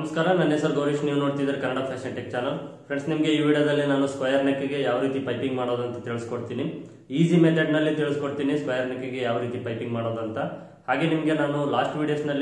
ನಮಸ್ಕಾರ ನನ್ನ ಹೆಸರು ಗೌರೀಶ್ ನೀವು ನೋಡ್ತಿದ್ದಾರೆ Kannada fashion tech channel friends ನಿಮಗೆ ಈ ವಿಡಿಯೋದಲ್ಲಿ ನಾನು ಸ್ಕ್ವೇರ್ ನೆಕ್ಗೆ ಯಾವ ರೀತಿ ಪೈಪಿಂಗ್ ಮಾಡೋದು ಅಂತ ತಿಳಿಸ್ಕೊಡ್ತೀನಿ ಈಸಿ ಮೆಥಡ್ ನಲ್ಲಿ ತಿಳಿಸ್ಕೊಡ್ತೀನಿ ಸ್ಕ್ವೇರ್ ನೆಕ್ಗೆ ಯಾವ ರೀತಿ ಪೈಪಿಂಗ್ ಮಾಡೋದು ಅಂತ ಹಾಗೆ ನಿಮಗೆ ನಾನು ಲಾಸ್ಟ್ ವಿಡಿಯೋಸ್ ನಲ್ಲಿ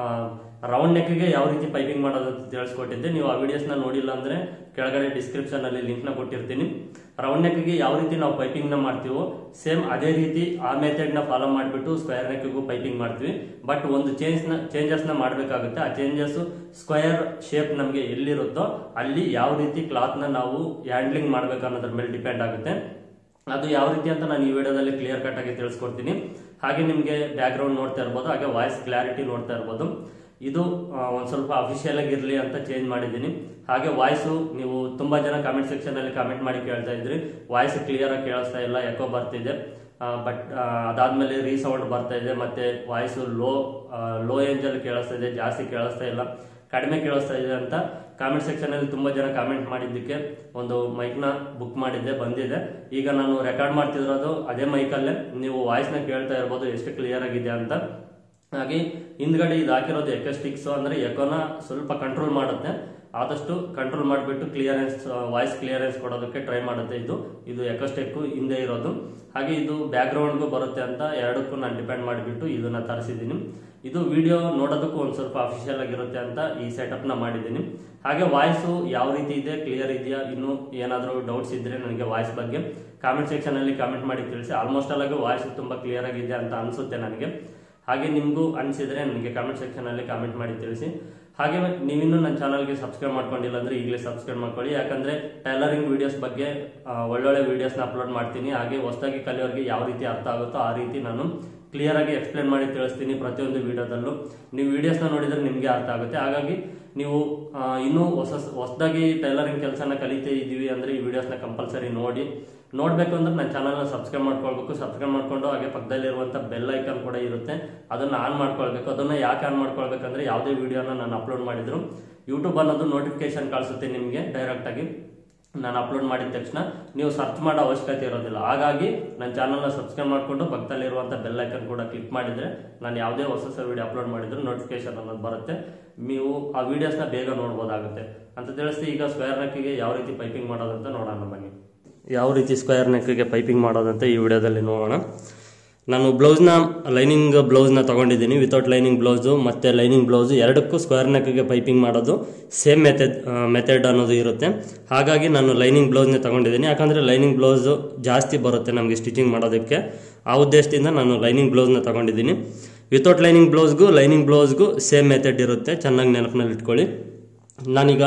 ರೌಂಡ್ ನೆಕ್ಗೆ ಯಾವ ರೀತಿ ಪೈಪಿಂಗ್ ಮಾಡೋದು ಅಂತ ತಿಳಿಸ್ಕೊಟ್ಟಿದ್ದೆ ನೀವು ಆ ವಿಡಿಯೋಸ್ ನ ನೋಡಿಲ್ಲ ಅಂದ್ರೆ ಕೆಳಗಡೆ ಡಿಸ್ಕ್ರಿಪ್ಷನ್ ಅಲ್ಲಿ ಲಿಂಕ್ ನ ಕೊಟ್ಟಿರ್ತೀನಿ ರೌಂಡ್ ನೆಕ್ಗೆ ಯಾವ ರೀತಿ ನಾವು ಪೈಪಿಂಗ್ ನ ಮಾಡ್ತೀವೋ ಸೇಮ್ ಅದೇ ರೀತಿ ಆ ಮೆಥಡ್ ನ ಫಾಲೋ ಮಾಡಿಬಿಟ್ಟು ಸ್ಕ್ವೇರ್ ನೆಕ್ಗೂ ಪೈಪಿಂಗ್ ಮಾಡ್ತೀವಿ ಬಟ್ ಒಂದು ಚೇಂಜ್ ನ ಚೇಂಜಸ್ ನ ಮಾಡಬೇಕಾಗುತ್ತೆ ಆ ಚೇಂಜಸ್ ಸ್ಕ್ವೇರ್ ಶೇಪ್ ನಮಗೆ ಎಲ್ಲಿರುತ್ತೋ ಅಲ್ಲಿ ಯಾವ ರೀತಿ ಕ್ಲಾತ್ ನ ನಾವು ಹ್ಯಾಂಡ್ಲಿಂಗ್ ಮಾಡ್ಬೇಕು ಅನ್ನೋದ್ರ ಮೇಲೆ ಡಿಪೆಂಡ್ ಆಗುತ್ತೆ ಅದು ಯಾವ ರೀತಿ ಅಂತ ನಾನು ಈ ವಿಡಿಯೋದಲ್ಲಿ ಕ್ಲಿಯರ್ ಕಟ್ ಆಗಿ ತಿಳಿಸ್ಕೊಡ್ತೀನಿ ಹಾಗೆ ನಿಮಗೆ ಬ್ಯಾಕ್ ಗ್ರೌಂಡ್ ನೋಡ್ತಾ ಇರ್ಬೋದು ಹಾಗೆ ವಾಯ್ಸ್ ಕ್ಲಾರಿಟಿ ನೋಡ್ತಾ ಇರ್ಬೋದು ಇದು ಆ, ಒಂದ್ ಸ್ವಲ್ಪ ಅಫಿಷಿಯಲ್ ಆಗಿ ಇರಲಿ ಅಂತ ಚೇಂಜ್ ಮಾಡಿದ್ದೀನಿ ಹಾಗೆ ವಾಯ್ಸು ನೀವು ತುಂಬಾ ಜನ ಕಾಮೆಂಟ್ ಸೆಕ್ಷನ್ ಅಲ್ಲಿ ಕಾಮೆಂಟ್ ಮಾಡಿ ಕೇಳ್ತಾ ಇದ್ರಿ ವಾಯ್ಸ್ ಕ್ಲಿಯರ್ ಆಗಿ ಕೇಳಿಸ್ತಾ ಇಲ್ಲ ಯಾಕೋ ಬರ್ತಿದೆ ಬಟ್ ಅದಾದ್ಮೇಲೆ ರೀಸೌಂಡ್ ಬರ್ತಾ ಇದೆ ಮತ್ತೆ ವಾಯ್ಸು ಲೋ ಲೋ ಏಂಜ್ ಅಲ್ಲಿ ಕೇಳಿಸ್ತಾ ಇದೆ ಜಾಸ್ತಿ ಕೇಳಿಸ್ತಾ ಇಲ್ಲ ಕಡಿಮೆ ಕೇಳಿಸ್ತಾ ಇದೆ ಅಂತ ಕಾಮೆಂಟ್ ಸೆಕ್ಷನ್ ಅಲ್ಲಿ ತುಂಬಾ ಜನ ಕಾಮೆಂಟ್ ಮಾಡಿದ್ದಕ್ಕೆ ಒಂದು ಮೈಕ್ ನ ಬುಕ್ ಮಾಡಿದ್ದೆ ಬಂದಿದೆ ಈಗ ನಾನು ರೆಕಾರ್ಡ್ ಮಾಡ್ತಿರೋದು ಅದೇ ಮೈಕ್ ಅಲ್ಲೇ ನೀವು ವಾಯ್ಸ್ ನ ಕೇಳ್ತಾ ಇರ್ಬೋದು ಎಷ್ಟು ಕ್ಲಿಯರ್ ಆಗಿದೆ ಅಂತ ಹಾಗೆ ಹಿಂದ್ಗಡೆ ಇದು ಹಾಕಿರೋದು ಎಕೋಸ್ಟಿಕ್ಸ್ ಅಂದ್ರೆ ಎಕೋನ ಸ್ವಲ್ಪ ಕಂಟ್ರೋಲ್ ಮಾಡುತ್ತೆ ಆದಷ್ಟು ಕಂಟ್ರೋಲ್ ಮಾಡಿಬಿಟ್ಟು ಕ್ಲಿಯರೆನ್ಸ್ ವಾಯ್ಸ್ ಕ್ಲಿಯರೆನ್ಸ್ ಕೊಡೋದಕ್ಕೆ ಟ್ರೈ ಮಾಡುತ್ತೆ ಇದು ಇದು ಎಕೋಸ್ಟಿಕ್ ಹಿಂದೆ ಇರೋದು ಹಾಗೆ ಇದು ಬ್ಯಾಕ್ ಗ್ರೌಂಡ್ಗೂ ಬರುತ್ತೆ ಅಂತ ಎರಡಕ್ಕೂ ನಾನು ಡಿಪೆಂಡ್ ಮಾಡಿಬಿಟ್ಟು ಇದನ್ನ ತರಿಸಿದ್ದೀನಿ ಇದು ವಿಡಿಯೋ ನೋಡೋದಕ್ಕೂ ಒಂದು ಸ್ವಲ್ಪ ಅಫಿಷಿಯಲ್ ಆಗಿರುತ್ತೆ ಅಂತ ಈ ಸೆಟಪ್ ನ ಮಾಡಿದ್ದೀನಿ ಹಾಗೆ ವಾಯ್ಸು ಯಾವ ರೀತಿ ಇದೆ ಕ್ಲಿಯರ್ ಇದೆಯಾ ಇನ್ನು ಏನಾದರೂ ಡೌಟ್ಸ್ ಇದ್ರೆ ನನಗೆ ವಾಯ್ಸ್ ಬಗ್ಗೆ ಕಾಮೆಂಟ್ ಸೆಕ್ಷನ್ ಅಲ್ಲಿ ಕಾಮೆಂಟ್ ಮಾಡಿ ತಿಳಿಸಿ ಆಲ್ಮೋಸ್ಟ್ ಆಗಿ ವಾಯ್ಸ್ ತುಂಬಾ ಕ್ಲಿಯರ್ ಆಗಿದೆ ಅಂತ ಅನ್ಸುತ್ತೆ ನನಗೆ ಹಾಗೆ ನಿಮಗೂ ಅನಿಸಿದ್ರೆ ನನಗೆ ಕಾಮೆಂಟ್ ಸೆಕ್ಷನ್ ಅಲ್ಲಿ ಕಾಮೆಂಟ್ ಮಾಡಿ ತಿಳಿಸಿ ಹಾಗೆ ನೀವಿನ್ನೂ ನನ್ನ ಚಾನಲ್ಗೆ ಸಬ್ಸ್ಕ್ರೈಬ್ ಮಾಡ್ಕೊಂಡಿಲ್ಲ ಅಂದ್ರೆ ಈಗಲೇ ಸಬ್ಸ್ಕ್ರೈಬ್ ಮಾಡ್ಕೊಳ್ಳಿ ಯಾಕಂದ್ರೆ ಟೈಲರಿಂಗ್ ವಿಡಿಯೋಸ್ ಬಗ್ಗೆ ಆ, ಒಳ್ಳೊಳ್ಳೆ ವಿಡಿಯೋಸ್ನ ಅಪ್ಲೋಡ್ ಮಾಡ್ತೀನಿ ಹಾಗೆ ಹೊಸದಾಗಿ ಕಲಿಯೋರಿಗೆ ಯಾವ ರೀತಿ ಅರ್ಥ ಆಗುತ್ತೋ ಆ ರೀತಿ ನಾನು ಕ್ಲಿಯರ್ ಆಗಿ ಎಕ್ಸ್ಪ್ಲೇನ್ ಮಾಡಿ ತಿಳಿಸ್ತೀನಿ ಪ್ರತಿಯೊಂದು ವಿಡಿಯೋದಲ್ಲೂ ನೀವು ವಿಡಿಯೋಸ್ನ ನೋಡಿದ್ರೆ ನಿಮಗೆ ಅರ್ಥ ಆಗುತ್ತೆ ಹಾಗಾಗಿ ನೀವು ಆ, ಇನ್ನೂ ಹೊಸ ಹೊಸದಾಗಿ ಟೈಲರಿಂಗ್ ಕೆಲಸನ ಕಲಿತಾ ಇದ್ದೀವಿ ಅಂದ್ರೆ ಈ ವಿಡಿಯೋಸ್ನ ಕಂಪಲ್ಸರಿ ನೋಡಿ ನೋಡ್ಬೇಕು ಅಂದ್ರೆ ನನ್ನ ಚಾನಲ್ನ ಸಬ್ಸ್ಕ್ರೈಬ್ ಮಾಡ್ಕೊಳ್ಬೇಕು ಸಬ್ಸ್ಕ್ರೈಬ್ ಮಾಡ್ಕೊಂಡು ಹಾಗೆ ಪಕ್ಕದಲ್ಲಿರುವಂಥ ಬೆಲ್ ಐಕಾನ್ ಕೂಡ ಇರುತ್ತೆ ಅದನ್ನ ಆನ್ ಮಾಡ್ಕೊಳ್ಬೇಕು ಅದನ್ನ ಯಾಕೆ ಆನ್ ಮಾಡ್ಕೊಳ್ಬೇಕಂದ್ರೆ ಯಾವುದೇ ವಿಡಿಯೋನ ನಾನು ಅಪ್ಲೋಡ್ ಮಾಡಿದ್ರು ಯೂಟ್ಯೂಬ್ ಅನ್ನೋದು ನೋಟಿಫಿಕೇಶನ್ ಕಳಿಸುತ್ತೆ ನಿಮಗೆ ಡೈರೆಕ್ಟ್ ಆಗಿ ನಾನು ಅಪ್ಲೋಡ್ ಮಾಡಿದ ತಕ್ಷಣ ನೀವು ಸರ್ಚ್ ಮಾಡೋ ಅವಶ್ಯಕತೆ ಇರೋದಿಲ್ಲ ಹಾಗಾಗಿ ನನ್ನ ಚಾನಲ್ನ ಸಬ್ಸ್ಕ್ರೈಬ್ ಮಾಡಿಕೊಂಡು ಪಕ್ಕದಲ್ಲಿರುವಂಥ ಬೆಲ್ ಐಕನ್ ಕೂಡ ಕ್ಲಿಕ್ ಮಾಡಿದ್ರೆ ನಾನು ಯಾವುದೇ ಹೊಸ ಹೊಸ ವಿಡಿಯೋ ಅಪ್ಲೋಡ್ ಮಾಡಿದ್ರು ನೋಟಿಫಿಕೇಶನ್ ಅನ್ನೋದು ಬರುತ್ತೆ ನೀವು ಆ ವಿಡಿಯೋಸ್ನ ಬೇಗ ನೋಡ್ಬೋದಾಗುತ್ತೆ ಅಂತ ತಿಳಿಸಿ ಈಗ ಸ್ಕ್ವೇರ್ ನೆಕ್ಕಿಗೆ ಯಾವ ರೀತಿ ಪೈಪಿಂಗ್ ಮಾಡೋದಂತ ನೋಡೋಣ ಬನ್ನಿ ಯಾವ ರೀತಿ ಸ್ಕ್ವೇರ್ ನೆಕ್ಕಿಗೆ ಪೈಪಿಂಗ್ ಮಾಡೋದಂತ ಈ ವಿಡಿಯೋದಲ್ಲಿ ನೋಡೋಣ ನಾನು ಬ್ಲೌಸ್ನ ಲೈನಿಂಗ್ ಬ್ಲೌಸ್ನ ತಗೊಂಡಿದ್ದೀನಿ ವಿತೌಟ್ ಲೈನಿಂಗ್ ಬ್ಲೌಸು ಮತ್ತು ಲೈನಿಂಗ್ ಬ್ಲೌಸು ಎರಡಕ್ಕೂ ಸ್ಕ್ವೇರ್ ನೆಕ್ಗೆ ಪೈಪಿಂಗ್ ಮಾಡೋದು ಸೇಮ್ ಮೆಥಡ್ ಮೆಥಡ್ ಅನ್ನೋದು ಇರುತ್ತೆ ಹಾಗಾಗಿ ನಾನು ಲೈನಿಂಗ್ ಬ್ಲೌಸ್ನೇ ತಗೊಂಡಿದ್ದೀನಿ ಯಾಕಂದರೆ ಲೈನಿಂಗ್ ಬ್ಲೌಸು ಜಾಸ್ತಿ ಬರುತ್ತೆ ನಮಗೆ ಸ್ಟಿಚಿಂಗ್ ಮಾಡೋದಕ್ಕೆ ಆ ಉದ್ದೇಶದಿಂದ ನಾನು ಲೈನಿಂಗ್ ಬ್ಲೌಸ್ನ ತಗೊಂಡಿದ್ದೀನಿ ವಿತೌಟ್ ಲೈನಿಂಗ್ ಬ್ಲೌಸ್ಗೂ ಲೈನಿಂಗ್ ಬ್ಲೌಸ್ಗೂ ಸೇಮ್ ಮೆಥಡ್ ಇರುತ್ತೆ ಚೆನ್ನಾಗಿ ನೆನಪಿನಲ್ಲಿ ಇಟ್ಕೊಳ್ಳಿ ನಾನೀಗ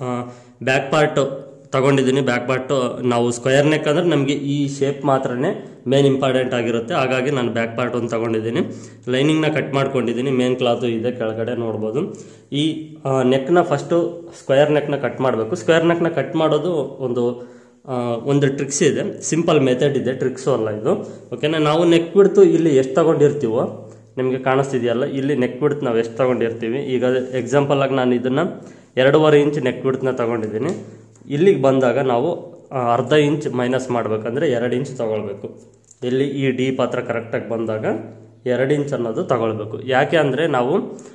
ಬ್ಯಾಕ್ ಪಾರ್ಟ್ ತಗೊಂಡಿದ್ದೀನಿ ಬ್ಯಾಕ್ ಪಾರ್ಟ್ ನಾವು ಸ್ಕ್ವೇರ್ ನೆಕ್ ಅಂದ್ರೆ ನಮಗೆ ಈ ಶೇಪ್ ಮಾತ್ರನೇ ಮೇನ್ ಇಂಪಾರ್ಟೆಂಟ್ ಆಗಿರುತ್ತೆ ಹಾಗಾಗಿ ನಾನು ಬ್ಯಾಕ್ ಪಾರ್ಟ್ ಒಂದು ತಗೊಂಡಿದ್ದೀನಿ ಲೈನಿಂಗ್ನ ಕಟ್ ಮಾಡ್ಕೊಂಡಿದ್ದೀನಿ ಮೇನ್ ಕ್ಲಾತು ಇದೆ ಕೆಳಗಡೆ ನೋಡ್ಬೋದು ಈ ನೆಕ್ನ ಫಸ್ಟು ಸ್ಕ್ವೇರ್ ನೆಕ್ನ ಕಟ್ ಮಾಡಬೇಕು ಸ್ಕ್ವೇರ್ ನೆಕ್ನ ಕಟ್ ಮಾಡೋದು ಒಂದು ಆ, ಒಂದು ಟ್ರಿಕ್ಸ್ ಇದೆ ಸಿಂಪಲ್ ಮೆಥಡ್ ಇದೆ ಟ್ರಿಕ್ಸು ಅಲ್ಲ ಇದು ಓಕೆನಾ ನಾವು ನೆಕ್ ಬಿಡ್ತು ಇಲ್ಲಿ ಎಷ್ಟು ತಗೊಂಡಿರ್ತೀವೋ ನಿಮಗೆ ಕಾಣಿಸ್ತಿದೆಯಲ್ಲ ಇಲ್ಲಿ ನೆಕ್ ಬಿಡ್ತು ನಾವು ಎಷ್ಟು ತಗೊಂಡಿರ್ತೀವಿ ಈಗ ಎಕ್ಸಾಂಪಲ್ ಆಗಿ ನಾನು ಇದನ್ನು ಎರಡೂವರೆ ಇಂಚ್ ನೆಕ್ ಬಿಡ್ತನ್ನ ತಗೊಂಡಿದ್ದೀನಿ ಇಲ್ಲಿಗೆ ಬಂದಾಗ ನಾವು ಆ, ಅರ್ಧ ಇಂಚ್ ಮೈನಸ್ ಮಾಡಬೇಕಂದ್ರೆ ಎರಡು ಇಂಚ್ ತಗೊಳ್ಬೇಕು ಇಲ್ಲಿ ಈ ಡಿ ಪಾತ್ರ ಕರೆಕ್ಟಾಗಿ ಬಂದಾಗ ಎರಡು ಇಂಚ್ ಅನ್ನೋದು ತಗೊಳ್ಬೇಕು ಯಾಕೆ ಅಂದರೆ ನಾವು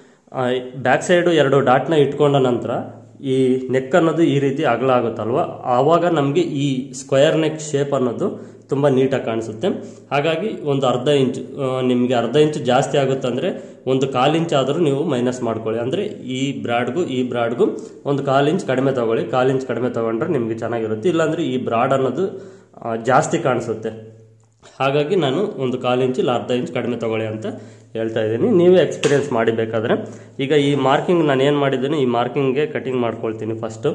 ಬ್ಯಾಕ್ ಸೈಡು ಎರಡು ಡಾಟ್ನ ಇಟ್ಕೊಂಡ ನಂತರ ಈ ನೆಕ್ ಅನ್ನೋದು ಈ ರೀತಿ ಅಗಲ ಆಗುತ್ತಲ್ವ ಆವಾಗ ನಮಗೆ ಈ ಸ್ಕ್ವೇರ್ ನೆಕ್ ಶೇಪ್ ಅನ್ನೋದು ತುಂಬ ನೀಟಾಗಿ ಕಾಣಿಸುತ್ತೆ ಹಾಗಾಗಿ ಒಂದು ಅರ್ಧ ಇಂಚ್ ನಿಮಗೆ ಅರ್ಧ ಇಂಚ್ ಜಾಸ್ತಿ ಆಗುತ್ತೆ ಅಂದರೆ ಒಂದು ಕಾಲು ಇಂಚ್ ಆದರೂ ನೀವು ಮೈನಸ್ ಮಾಡ್ಕೊಳ್ಳಿ ಅಂದರೆ ಈ ಬ್ರಾಡ್ಗೂ ಈ ಬ್ರಾಡ್ಗೂ ಒಂದು ಕಾಲು ಇಂಚ್ ಕಡಿಮೆ ತಗೊಳ್ಳಿ ಕಾಲು ಇಂಚ್ ಕಡಿಮೆ ತಗೊಂಡ್ರೆ ನಿಮಗೆ ಚೆನ್ನಾಗಿರುತ್ತೆ ಇಲ್ಲಾಂದರೆ ಈ ಬ್ರಾಡ್ ಅನ್ನೋದು ಆ, ಜಾಸ್ತಿ ಕಾಣಿಸುತ್ತೆ ಹಾಗಾಗಿ ನಾನು ಒಂದು ಕಾಲು ಇಂಚ್ ಇಲ್ಲ ಅರ್ಧ ಇಂಚ್ ಕಡಿಮೆ ತಗೊಳ್ಳಿ ಅಂತ ಹೇಳ್ತಾ ಇದ್ದೀನಿ ನೀವೇ ಎಕ್ಸ್ಪೀರಿಯನ್ಸ್ ಮಾಡಿ ಬೇಕಾದರೆ ಈಗ ಈ ಮಾರ್ಕಿಂಗ್ ನಾನು ಏನು ಮಾಡಿದ್ದೀನಿ ಈ ಮಾರ್ಕಿಂಗ್ಗೆ ಕಟಿಂಗ್ ಮಾಡ್ಕೊಳ್ತೀನಿ ಫಸ್ಟು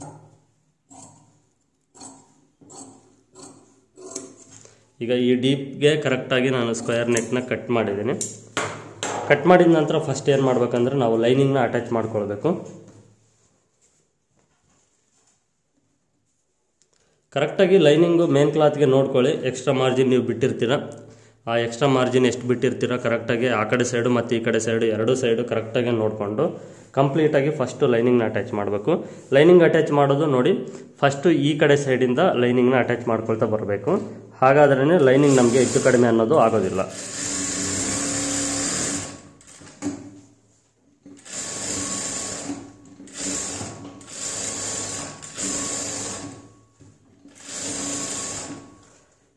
ಈಗ ಈ ಡೀಪ್ಗೆ ಕರೆಕ್ಟಾಗಿ ನಾನು ಸ್ಕ್ವೇರ್ ನೆಕ್ನ ಕಟ್ ಮಾಡಿದ್ದೀನಿ ಕಟ್ ಮಾಡಿದ ನಂತರ ಫಸ್ಟ್ ಏನು ಮಾಡ್ಬೇಕಂದ್ರೆ ನಾವು ಲೈನಿಂಗ್ನ ಅಟ್ಯಾಚ್ ಮಾಡ್ಕೊಳ್ಬೇಕು ಕರೆಕ್ಟಾಗಿ ಲೈನಿಂಗು ಮೇನ್ ಕ್ಲಾತ್ಗೆ ನೋಡ್ಕೊಳ್ಳಿ ಎಕ್ಸ್ಟ್ರಾ ಮಾರ್ಜಿನ್ ನೀವು ಬಿಟ್ಟಿರ್ತೀರ ಆ ಎಕ್ಸ್ಟ್ರಾ ಮಾರ್ಜಿನ್ ಎಷ್ಟು ಬಿಟ್ಟಿರ್ತೀರ ಕರೆಕ್ಟಾಗಿ ಆ ಕಡೆ ಸೈಡು ಮತ್ತು ಈ ಕಡೆ ಸೈಡು ಎರಡೂ ಸೈಡು ಕರೆಕ್ಟಾಗಿ ನೋಡಿಕೊಂಡು ಕಂಪ್ಲೀಟಾಗಿ ಫಸ್ಟು ಲೈನಿಂಗ್ನ ಅಟ್ಯಾಚ್ ಮಾಡಬೇಕು ಲೈನಿಂಗ್ ಅಟ್ಯಾಚ್ ಮಾಡೋದು ನೋಡಿ ಫಸ್ಟು ಈ ಕಡೆ ಸೈಡಿಂದ ಲೈನಿಂಗ್ನ ಅಟ್ಯಾಚ್ ಮಾಡ್ಕೊಳ್ತಾ ಬರಬೇಕು ಹಾಗಾದ್ರೇ ಲೈನಿಂಗ್ ನಮಗೆ ಹೆಚ್ಚು ಕಡಿಮೆ ಅನ್ನೋದು ಆಗೋದಿಲ್ಲ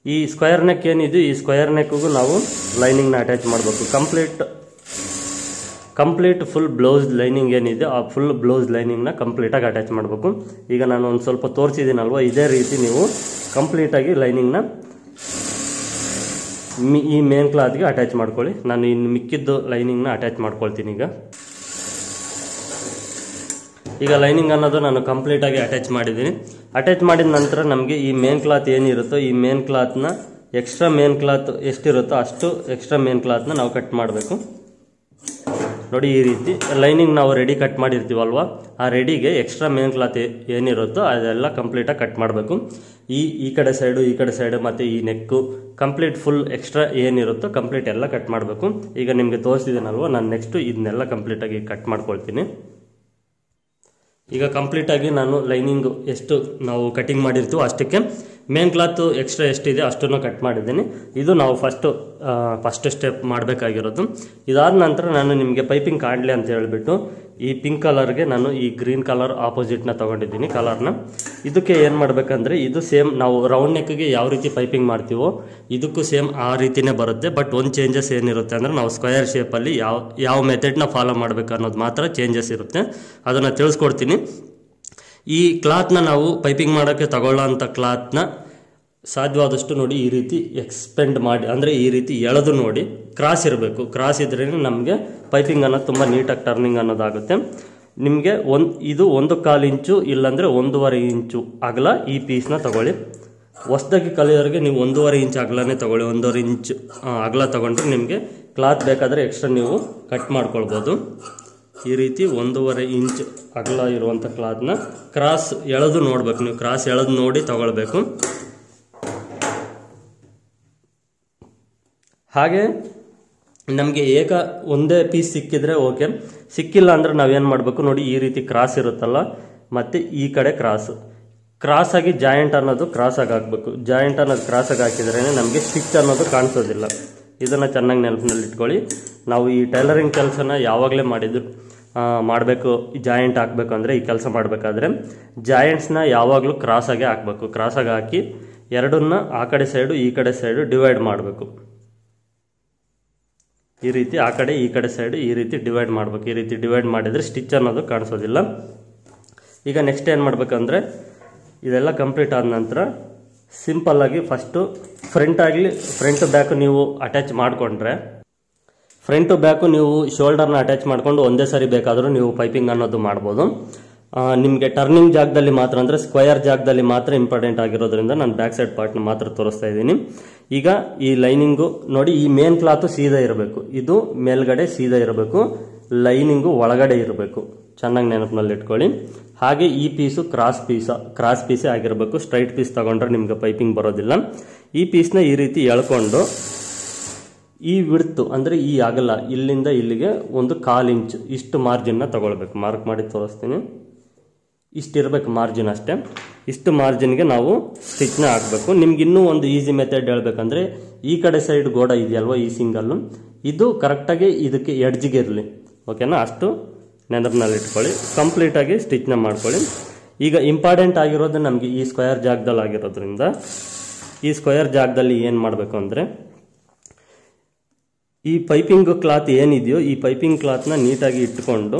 ಈ ಸ್ಕ್ವೇರ್ ನೆಕ್ ಏನಿದೆ ಈ ಸ್ಕ್ವೇರ್ ನೆಕ್ಗೂ ನಾವು ಲೈನಿಂಗ್ನ ಅಟ್ಯಾಚ್ ಮಾಡಬೇಕು complete complete full blouse lining ಏನಿದೆ ಆ ಫುಲ್ ಬ್ಲೌಸ್ ಲೈನಿಂಗ್ನ ಕಂಪ್ಲೀಟಾಗಿ ಅಟ್ಯಾಚ್ ಮಾಡಬೇಕು ಈಗ ನಾನು ಒಂದು ಸ್ವಲ್ಪ ತೋರಿಸಿದ್ದೀನಲ್ವ ಇದೇ ರೀತಿ ನೀವು ಕಂಪ್ಲೀಟಾಗಿ ಲೈನಿಂಗ್ನ ಮಿ ಈ ಮೇನ್ ಕ್ಲಾತ್ಗೆ ಅಟ್ಯಾಚ್ ಮಾಡ್ಕೊಳ್ಳಿ ನಾನು ಇನ್ನು ಮಿಕ್ಕಿದ್ದು ಲೈನಿಂಗ್ನ ಅಟ್ಯಾಚ್ ಮಾಡ್ಕೊಳ್ತೀನಿ ಈಗ ಈಗ ಲೈನಿಂಗ್ ಅನ್ನೋದು ನಾನು ಕಂಪ್ಲೀಟಾಗಿ ಅಟ್ಯಾಚ್ ಮಾಡಿದ್ದೀನಿ ಅಟ್ಯಾಚ್ ಮಾಡಿದ ನಂತರ ನಮಗೆ ಈ ಮೇನ್ ಕ್ಲಾತ್ ಏನಿರುತ್ತೋ ಈ ಮೇನ್ ಕ್ಲಾತ್ನ ಎಕ್ಸ್ಟ್ರಾ ಮೇನ್ ಕ್ಲಾತ್ ಎಷ್ಟಿರುತ್ತೋ ಅಷ್ಟು ಎಕ್ಸ್ಟ್ರಾ ಮೇನ್ ಕ್ಲಾತ್ನ ನಾವು ಕಟ್ ಮಾಡಬೇಕು ನೋಡಿ ಈ ರೀತಿ ಲೈನಿಂಗ್ ನಾವು ರೆಡಿ ಕಟ್ ಮಾಡಿರ್ತೀವಲ್ವ ಆ ರೆಡಿಗೆ ಎಕ್ಸ್ಟ್ರಾ ಮೇನ್ ಕ್ಲಾತ್ ಏನಿರುತ್ತೋ ಅದೆಲ್ಲ ಕಂಪ್ಲೀಟಾಗಿ ಕಟ್ ಮಾಡಬೇಕು ಈ ಈ ಕಡೆ ಸೈಡು ಈ ಕಡೆ ಸೈಡು ಮತ್ತು ಈ ನೆಕ್ಕು ಕಂಪ್ಲೀಟ್ ಫುಲ್ ಎಕ್ಸ್ಟ್ರಾ ಏನಿರುತ್ತೋ ಕಂಪ್ಲೀಟ್ ಎಲ್ಲ ಕಟ್ ಮಾಡಬೇಕು ಈಗ ನಿಮಗೆ ತೋರಿಸಿದ್ದೀನಲ್ವ ನಾನು ನೆಕ್ಸ್ಟು ಇದನ್ನೆಲ್ಲ ಕಂಪ್ಲೀಟಾಗಿ ಕಟ್ ಮಾಡ್ಕೊಳ್ತೀನಿ ಈಗ ಕಂಪ್ಲೀಟಾಗಿ ನಾನು ಲೈನಿಂಗು ಎಷ್ಟು ನಾವು ಕಟಿಂಗ್ ಮಾಡಿರ್ತೀವೋ ಅಷ್ಟಕ್ಕೆ ಮೇನ್ ಕ್ಲಾತು ಎಕ್ಸ್ಟ್ರಾ ಎಷ್ಟಿದೆ ಅಷ್ಟನ್ನು ಕಟ್ ಮಾಡಿದ್ದೀನಿ ಇದು ನಾವು ಫಸ್ಟು ಫಸ್ಟ್ ಸ್ಟೆಪ್ ಮಾಡಬೇಕಾಗಿರೋದು ಇದಾದ ನಂತರ ನಾನು ನಿಮಗೆ ಪೈಪಿಂಗ್ ಕಾಣಲಿ ಅಂತ ಹೇಳಿಬಿಟ್ಟು ಈ ಪಿಂಕ್ ಕಲರ್ಗೆ ನಾನು ಈ ಗ್ರೀನ್ ಕಲರ್ ಆಪೋಸಿಟ್ನ ತೊಗೊಂಡಿದ್ದೀನಿ ಕಲರ್ನ ಇದಕ್ಕೆ ಏನು ಮಾಡಬೇಕಂದ್ರೆ ಇದು ಸೇಮ್ ನಾವು ರೌಂಡ್ ನೆಕ್ಗೆ ಯಾವ ರೀತಿ ಪೈಪಿಂಗ್ ಮಾಡ್ತೀವೋ ಇದಕ್ಕೂ ಸೇಮ್ ಆ ರೀತಿನೇ ಬರುತ್ತೆ ಬಟ್ ಒಂದು ಚೇಂಜಸ್ ಏನಿರುತ್ತೆ ಅಂದರೆ ನಾವು ಸ್ಕ್ವೇರ್ ಶೇಪಲ್ಲಿ ಯಾವ ಯಾವ ಮೆಥಡ್ನ ಫಾಲೋ ಮಾಡಬೇಕು ಅನ್ನೋದು ಮಾತ್ರ ಚೇಂಜಸ್ ಇರುತ್ತೆ ಅದನ್ನು ತಿಳಿಸ್ಕೊಡ್ತೀನಿ ಈ ಕ್ಲಾತ್ನ ನಾವು ಪೈಪಿಂಗ್ ಮಾಡೋಕ್ಕೆ ತಗೊಳ್ಳೋ ಅಂಥ ಕ್ಲಾತ್ನ ಸಾಧ್ಯವಾದಷ್ಟು ನೋಡಿ ಈ ರೀತಿ ಎಕ್ಸ್ಪೆಂಡ್ ಮಾಡಿ ಅಂದರೆ ಈ ರೀತಿ ಎಳೆದು ನೋಡಿ ಕ್ರಾಸ್ ಇರಬೇಕು ಕ್ರಾಸ್ ಇದ್ರೇ ನಮಗೆ ಪೈಪಿಂಗ್ ಅನ್ನೋದು ತುಂಬ ನೀಟಾಗಿ ಟರ್ನಿಂಗ್ ಅನ್ನೋದಾಗುತ್ತೆ ನಿಮಗೆ ಒಂದು ಇದು ಒಂದು ಕಾಲು ಇಂಚು ಇಲ್ಲಾಂದರೆ ಒಂದೂವರೆ ಇಂಚು ಅಗಲ ಈ ಪೀಸ್ನ ತಗೊಳ್ಳಿ ಹೊಸ್ದಾಗಿ ಕಲಿಯೋರಿಗೆ ನೀವು ಒಂದೂವರೆ ಇಂಚ್ ಅಗಲನೇ ತಗೊಳ್ಳಿ ಒಂದೂವರೆ ಇಂಚು ಆ, ಅಗಲ ತಗೊಂಡ್ರೆ ನಿಮಗೆ ಕ್ಲಾತ್ ಬೇಕಾದರೆ ಎಕ್ಸ್ಟ್ರಾ ನೀವು ಕಟ್ ಮಾಡ್ಕೊಳ್ಬೋದು ಈ ರೀತಿ ಒಂದೂವರೆ ಇಂಚ್ ಅಗಲ ಇರುವಂಥ ಕ್ಲಾತ್ನ ಕ್ರಾಸ್ ಎಳೆದು ನೋಡ್ಬೇಕು ನೀವು ಕ್ರಾಸ್ ಎಳೆದು ನೋಡಿ ತಗೊಳ್ಬೇಕು ಹಾಗೆ ನಮಗೆ ಏಕ ಒಂದೇ ಪೀಸ್ ಸಿಕ್ಕಿದ್ರೆ ಓಕೆ ಸಿಕ್ಕಿಲ್ಲ ಅಂದ್ರೆ ನಾವೇನು ಮಾಡಬೇಕು ನೋಡಿ ಈ ರೀತಿ ಕ್ರಾಸ್ ಇರುತ್ತಲ್ಲ ಮತ್ತು ಈ ಕಡೆ ಕ್ರಾಸ್ ಕ್ರಾಸ್ ಆಗಿ ಜಾಯಿಂಟ್ ಅನ್ನೋದು ಕ್ರಾಸ್ ಆಗಿ ಹಾಕಬೇಕು ಜಾಯಿಂಟ್ ಅನ್ನೋದು ಕ್ರಾಸ್ ಆಗಿ ಹಾಕಿದ್ರೇ ನಮಗೆ ಸ್ಟಿಚ್ ಅನ್ನೋದು ಕಾಣಿಸೋದಿಲ್ಲ ಇದನ್ನು ಚೆನ್ನಾಗಿ ನೆನಪಿನಲ್ಲಿ ಇಟ್ಕೊಳ್ಳಿ ನಾವು ಈ ಟೈಲರಿಂಗ್ ಕೆಲಸನ ಯಾವಾಗಲೇ ಮಾಡಿದ್ರು ಮಾಡಬೇಕು ಜಾಯಿಂಟ್ ಹಾಕಬೇಕು ಅಂದರೆ ಈ ಕೆಲಸ ಮಾಡಬೇಕಾದ್ರೆ ಜಾಯಿಂಟ್ಸ್ನ ಯಾವಾಗಲೂ ಕ್ರಾಸಾಗೆ ಹಾಕಬೇಕು ಕ್ರಾಸಾಗಿ ಹಾಕಿ ಎರಡನ್ನ ಆ ಕಡೆ ಸೈಡು ಈ ಕಡೆ ಸೈಡು ಡಿವೈಡ್ ಮಾಡಬೇಕು ಈ ರೀತಿ ಆ ಕಡೆ ಈ ಕಡೆ ಸೈಡು ಈ ರೀತಿ ಡಿವೈಡ್ ಮಾಡಬೇಕು ಈ ರೀತಿ ಡಿವೈಡ್ ಮಾಡಿದರೆ ಸ್ಟಿಚ್ ಅನ್ನೋದು ಕಾಣಿಸೋದಿಲ್ಲ ಈಗ ನೆಕ್ಸ್ಟ್ ಏನು ಮಾಡಬೇಕಂದ್ರೆ ಇದೆಲ್ಲ ಕಂಪ್ಲೀಟ್ ಆದ ನಂತರ ಸಿಂಪಲ್ಲಾಗಿ ಫಸ್ಟು ಫ್ರಂಟ್ ಆಗಲಿ ಫ್ರಂಟ್ ಬ್ಯಾಕ್ ನೀವು ಅಟ್ಯಾಚ್ ಮಾಡಿಕೊಂಡ್ರೆ ಫ್ರಂಟು ಬ್ಯಾಕು ನೀವು ಶೋಲ್ಡರ್ನ ಅಟ್ಯಾಚ್ ಮಾಡ್ಕೊಂಡು ಒಂದೇ ಸರಿ ಬೇಕಾದರೂ ನೀವು ಪೈಪಿಂಗ್ ಅನ್ನೋದು ಮಾಡ್ಬೋದು ನಿಮಗೆ ಟರ್ನಿಂಗ್ ಜಾಗದಲ್ಲಿ ಮಾತ್ರ ಅಂದರೆ ಸ್ಕ್ವಯರ್ ಜಾಗದಲ್ಲಿ ಮಾತ್ರ ಇಂಪಾರ್ಟೆಂಟ್ ಆಗಿರೋದ್ರಿಂದ ನಾನು ಬ್ಯಾಕ್ ಸೈಡ್ ಪಾರ್ಟ್ನ ಮಾತ್ರ ತೋರಿಸ್ತಾ ಇದ್ದೀನಿ ಈಗ ಈ ಲೈನಿಂಗು ನೋಡಿ ಈ ಮೇನ್ ಕ್ಲಾತು ಸೀದಾ ಇರಬೇಕು ಇದು ಮೇಲ್ಗಡೆ ಸೀದಾ ಇರಬೇಕು ಲೈನಿಂಗು ಒಳಗಡೆ ಇರಬೇಕು ಚೆನ್ನಾಗಿ ನೆನಪಿನಲ್ಲಿ ಇಟ್ಕೊಳ್ಳಿ ಹಾಗೆ ಈ ಪೀಸು ಕ್ರಾಸ್ ಪೀಸ ಕ್ರಾಸ್ ಪೀಸೇ ಆಗಿರಬೇಕು ಸ್ಟ್ರೈಟ್ ಪೀಸ್ ತಗೊಂಡ್ರೆ ನಿಮ್ಗೆ ಪೈಪಿಂಗ್ ಬರೋದಿಲ್ಲ ಈ ಪೀಸ್ನ ಈ ರೀತಿ ಎಳ್ಕೊಂಡು ಈ ವಿಡ್ತು ಅಂದರೆ ಈ ಅಗಲ ಇಲ್ಲಿಂದ ಇಲ್ಲಿಗೆ ಒಂದು ಕಾಲು ಇಂಚ್ ಇಷ್ಟು ಮಾರ್ಜಿನ್ನ ತಗೊಳ್ಬೇಕು ಮಾರ್ಕ್ ಮಾಡಿ ತೋರಿಸ್ತೀನಿ ಇಷ್ಟಿರಬೇಕು ಮಾರ್ಜಿನ್ ಅಷ್ಟೇ ಇಷ್ಟು ಮಾರ್ಜಿನ್ಗೆ ನಾವು ಸ್ಟಿಚ್ನ ಹಾಕಬೇಕು ನಿಮ್ಗೆ ಇನ್ನೂ ಒಂದು ಈಸಿ ಮೆಥಡ್ ಹೇಳ್ಬೇಕಂದ್ರೆ ಈ ಕಡೆ ಸೈಡ್ ಗೋಡ ಇದೆಯಲ್ವ ಈ ಸಿಂಗಲ್ಲು ಇದು ಕರೆಕ್ಟಾಗಿ ಇದಕ್ಕೆ ಎಡ್ಜಿಗೆ ಇರಲಿ ಓಕೆನಾ ಅಷ್ಟು ನೆನಪಿನಲ್ಲಿ ಇಟ್ಕೊಳ್ಳಿ ಕಂಪ್ಲೀಟಾಗಿ ಸ್ಟಿಚ್ನ ಮಾಡ್ಕೊಳ್ಳಿ ಈಗ ಇಂಪಾರ್ಟೆಂಟ್ ಆಗಿರೋದು ನಮಗೆ ಈ ಸ್ಕ್ವೇರ್ ಜಾಗದಲ್ಲಿ ಆಗಿರೋದ್ರಿಂದ ಈ ಸ್ಕ್ವೇರ್ ಜಾಗದಲ್ಲಿ ಏನು ಮಾಡಬೇಕು ಅಂದರೆ ಈ ಪೈಪಿಂಗ್ ಕ್ಲಾತ್ ಏನಿದೆಯೋ ಈ ಪೈಪಿಂಗ್ ಕ್ಲಾತ್ನ ನೀಟಾಗಿ ಇಟ್ಕೊಂಡು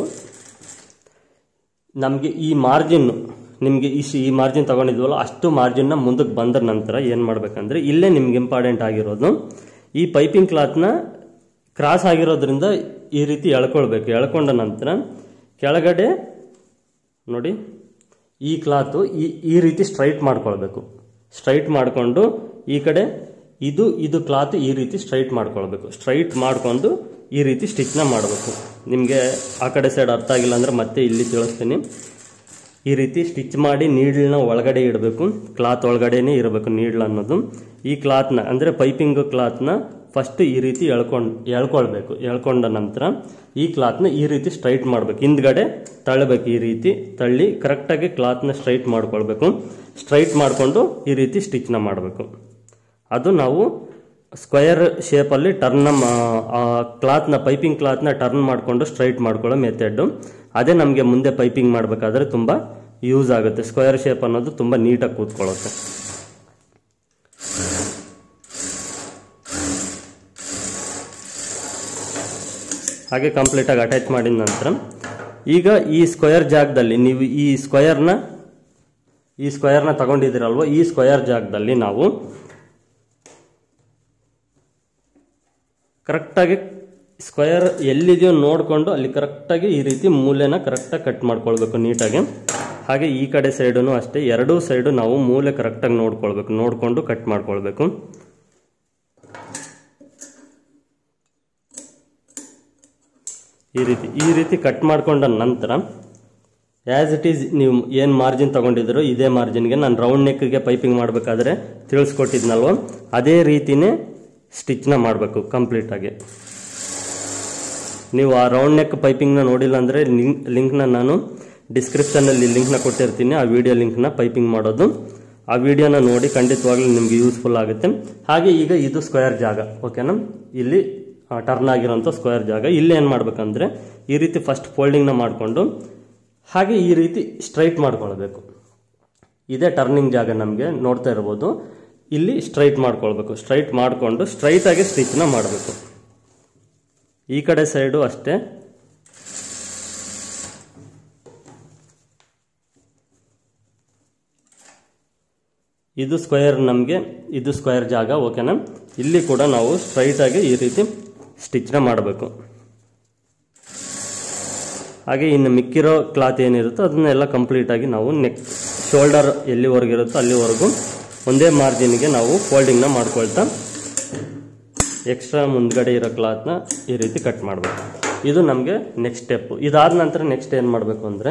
ನಮಗೆ ಈ ಮಾರ್ಜಿನ್ನು ನಿಮಗೆ ಇಷ್ಟು ಈ ಮಾರ್ಜಿನ್ ತಗೊಂಡಿದ್ವಲ್ಲ ಅಷ್ಟು ಮಾರ್ಜಿನ್ನ ಮುಂದಕ್ಕೆ ಬಂದ ನಂತರ ಏನು ಮಾಡಬೇಕಂದ್ರೆ ಇಲ್ಲೇ ನಿಮ್ಗೆ ಇಂಪಾರ್ಟೆಂಟ್ ಆಗಿರೋದು ಈ ಪೈಪಿಂಗ್ ಕ್ಲಾತ್ನ ಕ್ರಾಸ್ ಆಗಿರೋದ್ರಿಂದ ಈ ರೀತಿ ಎಳ್ಕೊಳ್ಬೇಕು ಎಳ್ಕೊಂಡ ನಂತರ ಕೆಳಗಡೆ ನೋಡಿ ಈ ಕ್ಲಾತು ಈ ಈ ರೀತಿ ಸ್ಟ್ರೈಟ್ ಮಾಡ್ಕೊಳ್ಬೇಕು ಸ್ಟ್ರೈಟ್ ಮಾಡಿಕೊಂಡು ಈ ಕಡೆ ಇದು ಇದು ಕ್ಲಾತ್ ಈ ರೀತಿ ಸ್ಟ್ರೈಟ್ ಮಾಡ್ಕೊಳ್ಬೇಕು ಸ್ಟ್ರೈಟ್ ಮಾಡ್ಕೊಂಡು ಈ ರೀತಿ ಸ್ಟಿಚ್ನ ಮಾಡಬೇಕು ನಿಮಗೆ ಆ ಕಡೆ ಸೈಡ್ ಅರ್ಥ ಆಗಿಲ್ಲ ಅಂದರೆ ಮತ್ತೆ ಇಲ್ಲಿ ತಿಳಿಸ್ತೀನಿ ಈ ರೀತಿ ಸ್ಟಿಚ್ ಮಾಡಿ ನೀಡ್ಲನ್ನ ಒಳಗಡೆ ಇಡಬೇಕು ಕ್ಲಾತ್ ಒಳಗಡೆನೇ ಇರಬೇಕು ನೀಡ್ಲ್ ಅನ್ನೋದು ಈ ಕ್ಲಾತ್ನ ಅಂದರೆ ಪೈಪಿಂಗ್ ಕ್ಲಾತ್ನ ಫಸ್ಟ್ ಈ ರೀತಿ ಎಳ್ಕೊಂಡು ಎಳ್ಕೊಳ್ಬೇಕು ಎಳ್ಕೊಂಡ ನಂತರ ಈ ಕ್ಲಾತ್ನ ಈ ರೀತಿ ಸ್ಟ್ರೈಟ್ ಮಾಡಬೇಕು ಹಿಂದ್ಗಡೆ ತಳ್ಳಬೇಕು ಈ ರೀತಿ ತಳ್ಳಿ ಕರೆಕ್ಟಾಗಿ ಕ್ಲಾತ್ನ ಸ್ಟ್ರೈಟ್ ಮಾಡ್ಕೊಳ್ಬೇಕು ಸ್ಟ್ರೈಟ್ ಮಾಡಿಕೊಂಡು ಈ ರೀತಿ ಸ್ಟಿಚ್ನ ಮಾಡಬೇಕು ಅದು ನಾವು ಸ್ಕ್ವಯರ್ ಶೇಪಲ್ಲಿ ಟರ್ನ್ ಆ ಕ್ಲಾತ್ನ ಪೈಪಿಂಗ್ ಕ್ಲಾತ್ನ ಟರ್ನ್ ಮಾಡಿಕೊಂಡು ಸ್ಟ್ರೈಟ್ ಮಾಡ್ಕೊಳ್ಳೋ ಮೆಥಡ್ಡು ಅದೇ ನಮಗೆ ಮುಂದೆ ಪೈಪಿಂಗ್ ಮಾಡಬೇಕಾದ್ರೆ ತುಂಬ ಯೂಸ್ ಆಗುತ್ತೆ ಸ್ಕ್ವೇರ್ ಶೇಪ್ ಅನ್ನೋದು ತುಂಬ ನೀಟಾಗಿ ಕೂತ್ಕೊಳ್ಳುತ್ತೆ ಹಾಗೆ ಕಂಪ್ಲೀಟಾಗಿ ಅಟ್ಯಾಚ್ ಮಾಡಿದ ನಂತರ ಈಗ ಈ ಸ್ಕ್ವೇರ್ ಜಾಗದಲ್ಲಿ ನೀವು ಈ ಸ್ಕ್ವೇರ್ನ ಈ ಸ್ಕ್ವೇರ್ನ ತಗೊಂಡಿದ್ದೀರಲ್ವ ಈ ಸ್ಕ್ವೇರ್ ಜಾಗದಲ್ಲಿ ನಾವು ಕರೆಕ್ಟಾಗಿ ಸ್ಕ್ವೇರ್ ಎಲ್ಲಿದೆಯೋ ನೋಡಿಕೊಂಡು ಅಲ್ಲಿ ಕರೆಕ್ಟಾಗಿ ಈ ರೀತಿ ಮೂಲೆನ ಕರೆಕ್ಟಾಗಿ ಕಟ್ ಮಾಡ್ಕೊಳ್ಬೇಕು ನೀಟಾಗಿ ಹಾಗೆ ಈ ಕಡೆ ಸೈಡೂ ಅಷ್ಟೇ ಎರಡೂ ಸೈಡು ನಾವು ಮೂಲೆ ಕರೆಕ್ಟಾಗಿ ನೋಡ್ಕೊಳ್ಬೇಕು ನೋಡಿಕೊಂಡು ಕಟ್ ಮಾಡ್ಕೊಳ್ಬೇಕು ಈ ರೀತಿ ಈ ರೀತಿ ಕಟ್ ಮಾಡ್ಕೊಂಡ ನಂತರ ಆ್ಯಸ್ ಇಟ್ ಈಸ್ ನೀವು ಏನು ಮಾರ್ಜಿನ್ ತೊಗೊಂಡಿದ್ದೀರೋ ಇದೇ ಮಾರ್ಜಿನ್ಗೆ ನಾನು ರೌಂಡ್ ನೆಕ್ಗೆ ಪೈಪಿಂಗ್ ಮಾಡಬೇಕಾದ್ರೆ ತಿಳಿಸ್ಕೊಟ್ಟಿದ್ನಲ್ವ ಅದೇ ರೀತಿನೇ ಸ್ಟಿಚ್ನ ಮಾಡಬೇಕು ಕಂಪ್ಲೀಟಾಗಿ ನೀವು ಆ ರೌಂಡ್ ನೆಕ್ ಪೈಪಿಂಗ್ನ ನೋಡಿಲ್ಲ ಅಂದರೆ ಲಿಂಕ್ ಲಿಂಕ್ನ ನಾನು ಡಿಸ್ಕ್ರಿಪ್ಷನಲ್ಲಿ ಲಿಂಕ್ನ ಕೊಟ್ಟಿರ್ತೀನಿ ಆ ವಿಡಿಯೋ ಲಿಂಕ್ನ ಪೈಪಿಂಗ್ ಮಾಡೋದು ಆ ವಿಡಿಯೋನ ನೋಡಿ ಖಂಡಿತವಾಗ್ಲೂ ನಿಮಗೆ ಯೂಸ್ಫುಲ್ ಆಗುತ್ತೆ ಹಾಗೆ ಈಗ ಇದು ಸ್ಕ್ವೇರ್ ಜಾಗ ಓಕೆನಾ ಇಲ್ಲಿ ಟರ್ನ್ ಆಗಿರೋಂಥ ಸ್ಕ್ವೇರ್ ಜಾಗ ಇಲ್ಲಿ ಏನು ಮಾಡ್ಬೇಕಂದ್ರೆ ಈ ರೀತಿ ಫಸ್ಟ್ ಫೋಲ್ಡಿಂಗ್ನ ಮಾಡಿಕೊಂಡು ಹಾಗೆ ಈ ರೀತಿ ಸ್ಟ್ರೈಟ್ ಮಾಡ್ಕೊಳ್ಬೇಕು ಇದೇ ಟರ್ನಿಂಗ್ ಜಾಗ ನಮಗೆ ನೋಡ್ತಾ ಇರ್ಬೋದು ಇಲ್ಲಿ ಸ್ಟ್ರೈಟ್ ಮಾಡ್ಕೊಳ್ಬೇಕು ಸ್ಟ್ರೈಟ್ ಮಾಡಿಕೊಂಡು ಸ್ಟ್ರೈಟಾಗಿ ಸ್ಟಿಚ್ನ ಮಾಡಬೇಕು ಈ ಕಡೆ ಸೈಡು ಅಷ್ಟೇ ಇದು ಸ್ಕ್ವೇರ್ ನಮಗೆ ಇದು ಸ್ಕ್ವೇರ್ ಜಾಗ ಓಕೆನಾ ಇಲ್ಲಿ ಕೂಡ ನಾವು ಸ್ಟ್ರೈಟಾಗಿ ಈ ರೀತಿ ಸ್ಟಿಚ್ನ ಮಾಡಬೇಕು ಹಾಗೆ ಇನ್ನು ಮಿಕ್ಕಿರೋ ಕ್ಲಾತ್ ಏನಿರುತ್ತೋ ಅದನ್ನೆಲ್ಲ ಕಂಪ್ಲೀಟಾಗಿ ನಾವು ನೆಕ್ ಶೋಲ್ಡರ್ ಎಲ್ಲಿವರೆಗೆ ಇರುತ್ತೋ ಅಲ್ಲಿವರೆಗೂ ಒಂದೇ ಮಾರ್ಜಿನ್ಗೆ ನಾವು ಫೋಲ್ಡಿಂಗ್ನ ಮಾಡ್ಕೊಳ್ತಾ ಎಕ್ಸ್ಟ್ರಾ ಮುಂದ್ಗಡೆ ಇರೋ ಕ್ಲಾತ್ನ ಈ ರೀತಿ ಕಟ್ ಮಾಡಬೇಕು ಇದು ನಮಗೆ ನೆಕ್ಸ್ಟ್ ಸ್ಟೆಪ್ಪು ಇದಾದ ನಂತರ ನೆಕ್ಸ್ಟ್ ಏನು ಮಾಡಬೇಕು ಅಂದರೆ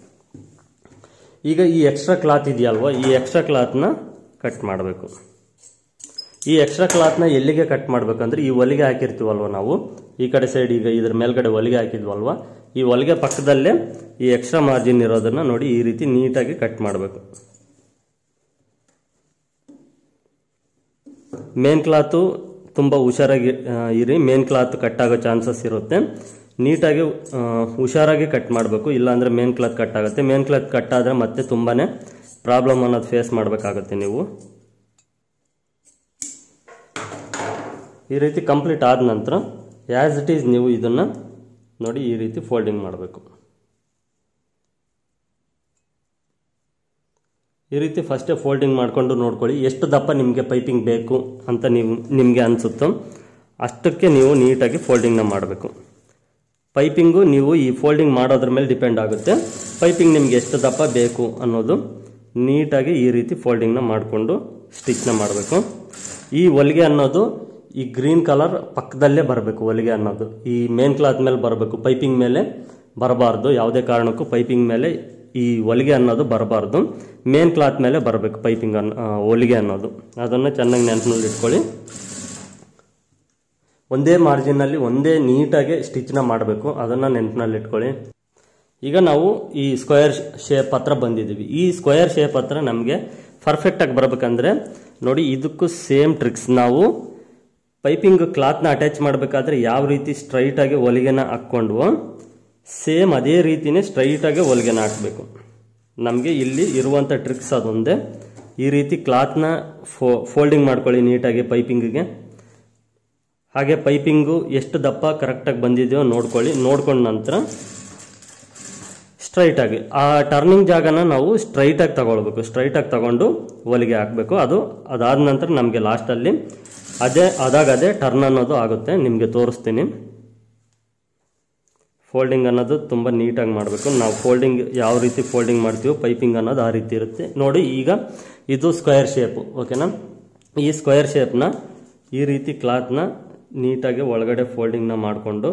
ಈಗ ಈ ಎಕ್ಸ್ಟ್ರಾ ಕ್ಲಾತ್ ಇದೆಯಲ್ವ ಈ ಎಕ್ಸ್ಟ್ರಾ ಕ್ಲಾತ್ನ ಕಟ್ ಮಾಡಬೇಕು ಈ ಎಕ್ಸ್ಟ್ರಾ ಕ್ಲಾತ್ನ ಎಲ್ಲಿಗೆ ಕಟ್ ಮಾಡಬೇಕಂದ್ರೆ ಈ ಹೊಲಿಗೆ ಹಾಕಿರ್ತೀವಲ್ವ ನಾವು ಈ ಕಡೆ ಸೈಡ್ ಈಗ ಇದ್ರ ಮೇಲ್ಗಡೆ ಹೊಲಿಗೆ ಹಾಕಿದ್ವಲ್ವ ಈ ಹೊಲಿಗೆ ಪಕ್ಕದಲ್ಲೇ ಈ ಎಕ್ಸ್ಟ್ರಾ ಮಾರ್ಜಿನ್ ಇರೋದನ್ನ ನೋಡಿ ಈ ರೀತಿ ನೀಟಾಗಿ ಕಟ್ ಮಾಡಬೇಕು ಮೇನ್ ಕ್ಲಾತು ತುಂಬ ಹುಷಾರಾಗಿ ಆ, ಇರಿ ಮೇನ್ ಕ್ಲಾತ್ ಕಟ್ ಆಗೋ ಚಾನ್ಸಸ್ ಇರುತ್ತೆ ನೀಟಾಗಿ ಆ, ಹುಷಾರಾಗಿ ಕಟ್ ಮಾಡಬೇಕು ಇಲ್ಲಾಂದರೆ ಮೇನ್ ಕ್ಲಾತ್ ಕಟ್ ಆಗುತ್ತೆ ಮೇನ್ ಕ್ಲಾತ್ ಕಟ್ ಆದರೆ ಮತ್ತೆ ತುಂಬಾ ಪ್ರಾಬ್ಲಮ್ ಅನ್ನೋದು ಫೇಸ್ ಮಾಡಬೇಕಾಗುತ್ತೆ ನೀವು ಈ ರೀತಿ ಕಂಪ್ಲೀಟ್ ಆದ ನಂತರ ಆ್ಯಸ್ ಇಟ್ ಈಸ್ ನೀವು ಇದನ್ನು ನೋಡಿ ಈ ರೀತಿ ಫೋಲ್ಡಿಂಗ್ ಮಾಡಬೇಕು ಈ ರೀತಿ ಫಸ್ಟೇ ಫೋಲ್ಡಿಂಗ್ ಮಾಡಿಕೊಂಡು ನೋಡ್ಕೊಳ್ಳಿ ಎಷ್ಟು ದಪ್ಪ ನಿಮಗೆ ಪೈಪಿಂಗ್ ಬೇಕು ಅಂತ ನೀವು ನಿಮಗೆ ಅನಿಸುತ್ತೋ ಅಷ್ಟಕ್ಕೆ ನೀವು ನೀಟಾಗಿ ಫೋಲ್ಡಿಂಗ್ನ ಮಾಡಬೇಕು ಪೈಪಿಂಗು ನೀವು ಈ ಫೋಲ್ಡಿಂಗ್ ಮಾಡೋದ್ರ ಮೇಲೆ ಡಿಪೆಂಡ್ ಆಗುತ್ತೆ ಪೈಪಿಂಗ್ ನಿಮ್ಗೆ ಎಷ್ಟು ದಪ್ಪ ಬೇಕು ಅನ್ನೋದು ನೀಟಾಗಿ ಈ ರೀತಿ ಫೋಲ್ಡಿಂಗ್ನ ಮಾಡಿಕೊಂಡು ಸ್ಟಿಚ್ನ ಮಾಡಬೇಕು ಈ ಹೊಲಿಗೆ ಅನ್ನೋದು ಈ ಗ್ರೀನ್ ಕಲರ್ ಪಕ್ಕದಲ್ಲೇ ಬರಬೇಕು ಹೊಲಿಗೆ ಅನ್ನೋದು ಈ ಮೇನ್ ಕ್ಲಾತ್ ಮೇಲೆ ಬರಬೇಕು ಪೈಪಿಂಗ್ ಮೇಲೆ ಬರಬಾರ್ದು ಯಾವುದೇ ಕಾರಣಕ್ಕೂ ಪೈಪಿಂಗ್ ಮೇಲೆ ಈ ಹೊಲಿಗೆ ಅನ್ನೋದು ಬರಬಾರ್ದು ಮೇನ್ ಕ್ಲಾತ್ ಮೇಲೆ ಬರಬೇಕು ಪೈಪಿಂಗ್ ಅನ್ನ ಆ, ಹೊಲಿಗೆ ಅನ್ನೋದು ಅದನ್ನು ಚೆನ್ನಾಗಿ ನೆನಪಿನಲ್ಲಿ ಇಟ್ಕೊಳ್ಳಿ ಒಂದೇ ಮಾರ್ಜಿನಲ್ಲಿ ಒಂದೇ ನೀಟಾಗಿ ಸ್ಟಿಚ್ನ ಮಾಡಬೇಕು ಅದನ್ನು ನೆನಪಿನಲ್ಲಿ ಇಟ್ಕೊಳ್ಳಿ ಈಗ ನಾವು ಈ ಸ್ಕ್ವೇರ್ ಶೇಪ್ ಹತ್ರ ಬಂದಿದ್ದೀವಿ ಈ ಸ್ಕ್ವೇರ್ ಶೇಪ್ ಹತ್ರ ನಮಗೆ ಪರ್ಫೆಕ್ಟಾಗಿ ಬರಬೇಕಂದ್ರೆ ನೋಡಿ ಇದಕ್ಕೂ ಸೇಮ್ ಟ್ರಿಕ್ಸ್ ನಾವು ಪೈಪಿಂಗ್ ಕ್ಲಾತ್ನ ಅಟ್ಯಾಚ್ ಮಾಡಬೇಕಾದ್ರೆ ಯಾವ ರೀತಿ ಸ್ಟ್ರೈಟಾಗಿ ಹೊಲಿಗೆನ ಹಾಕ್ಕೊಂಡ್ವೋ ಸೇಮ್ ಅದೇ ರೀತಿನೇ ಸ್ಟ್ರೈಟಾಗಿ ಹೊಲಿಗೆನ ಹಾಕಬೇಕು ನಮಗೆ ಇಲ್ಲಿ ಇರುವಂಥ ಟ್ರಿಕ್ಸ್ ಅದೊಂದೇ ಈ ರೀತಿ ಕ್ಲಾತ್ನ ಫೋ ಫೋಲ್ಡಿಂಗ್ ಮಾಡ್ಕೊಳ್ಳಿ ನೀಟಾಗಿ ಪೈಪಿಂಗಿಗೆ ಹಾಗೆ ಪೈಪಿಂಗು ಎಷ್ಟು ದಪ್ಪ ಕರೆಕ್ಟಾಗಿ ಬಂದಿದೆಯೋ ನೋಡ್ಕೊಳ್ಳಿ ನೋಡ್ಕೊಂಡ ನಂತರ ಸ್ಟ್ರೈಟಾಗಿ ಆ ಟರ್ನಿಂಗ್ ಜಾಗನ ನಾವು ಸ್ಟ್ರೈಟಾಗಿ ತಗೊಳ್ಬೇಕು ಸ್ಟ್ರೈಟಾಗಿ ತಗೊಂಡು ಹೊಲಿಗೆ ಹಾಕಬೇಕು ಅದು ಅದಾದ ನಂತರ ನಮಗೆ ಲಾಸ್ಟಲ್ಲಿ ಅದೇ ಅದಾಗ ಅದೇ ಟರ್ನ್ ಅನ್ನೋದು ಆಗುತ್ತೆ ನಿಮಗೆ ತೋರಿಸ್ತೀನಿ ಫೋಲ್ಡಿಂಗ್ ಅನ್ನೋದು ತುಂಬ ನೀಟಾಗಿ ಮಾಡಬೇಕು ನಾವು ಫೋಲ್ಡಿಂಗ್ ಯಾವ ರೀತಿ ಫೋಲ್ಡಿಂಗ್ ಮಾಡ್ತೀವೋ ಪೈಪಿಂಗ್ ಅನ್ನೋದು ಆ ರೀತಿ ಇರುತ್ತೆ ನೋಡಿ ಈಗ ಇದು ಸ್ಕ್ವೇರ್ ಶೇಪು ಓಕೆನಾ ಈ ಸ್ಕ್ವೇರ್ ಶೇಪ್ನ ಈ ರೀತಿ ಕ್ಲಾತ್ನ ನೀಟಾಗಿ ಒಳಗಡೆ ಫೋಲ್ಡಿಂಗ್ನ ಮಾಡಿಕೊಂಡು